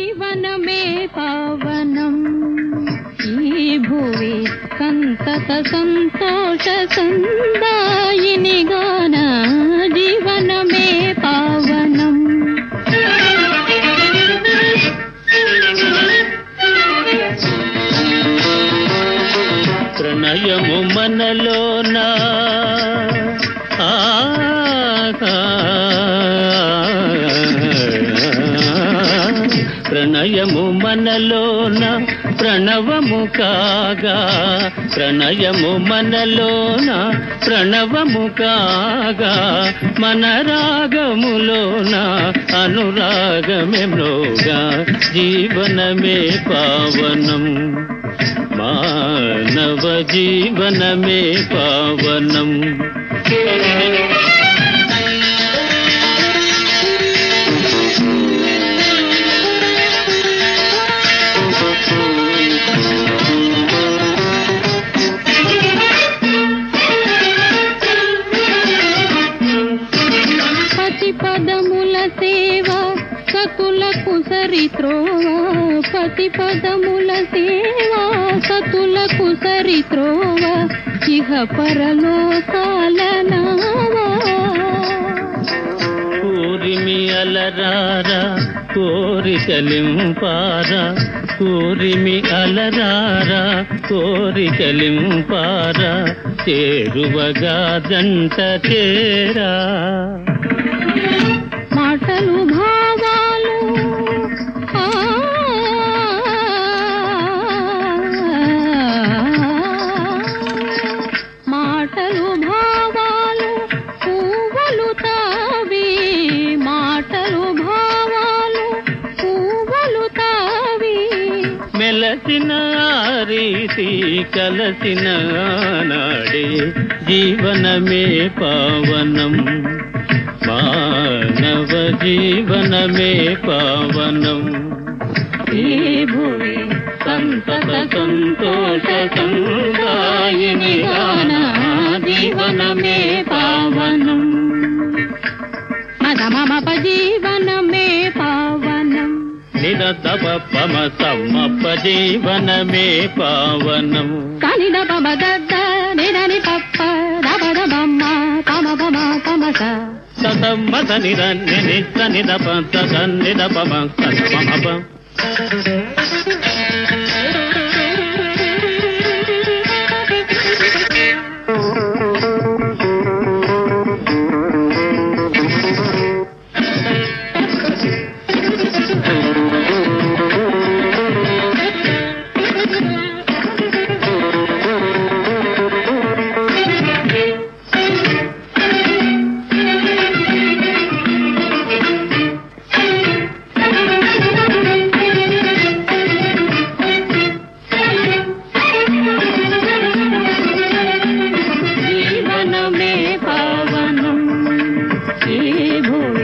జీవనమే పావనం ఈ భువి సంతత సంతోష సందాయిని గాన జీవనమే పావనం ప్రణయము మనలోన ఆ, ఆ, ప్రణయము మనలోన ప్రణవము కాగా ప్రణయము మనలోన ప్రణవము కాగా మన రాగములోన అనురాగమే మ్రోగా జీవనమే పావనం మానవ జీవనమే పావనం పతి పదముల సేవ సతులకు సరిత్రోవ పతి పదముల సేవ సతులకు సరిత్రోవ ఇహ పరలోకాల నావా కూరిమి అలరారా కోరికలింపారా కూరిమి అలరారా కోరికలింపారా చేరువగా జంట చేరా మాటలు భావాలు ఆ, మాటలు భావాలు పువ్వులు తావి మాటలు భావాలు పువ్వులు తావి మెలసిన ఆ రీతి కలసిన నాడే జీవనమే పావనం మానవ జీవనమే పావనం ఈ భూమి సంతత సంతోష సంగాయిని గాన జీవనమే పావనం మద మమ జీవనమే పావనం నిరతప పమ సమ్మప్ప జీవనమే పావనం కనిద పమ దద్ద నిదని పప్ప దబ దబమ్మ పమ పమ పమస సతమ్మత నిర నినిత నిదప సద నిదపమ సదమప జీవనమే పావనం ఈ భూమి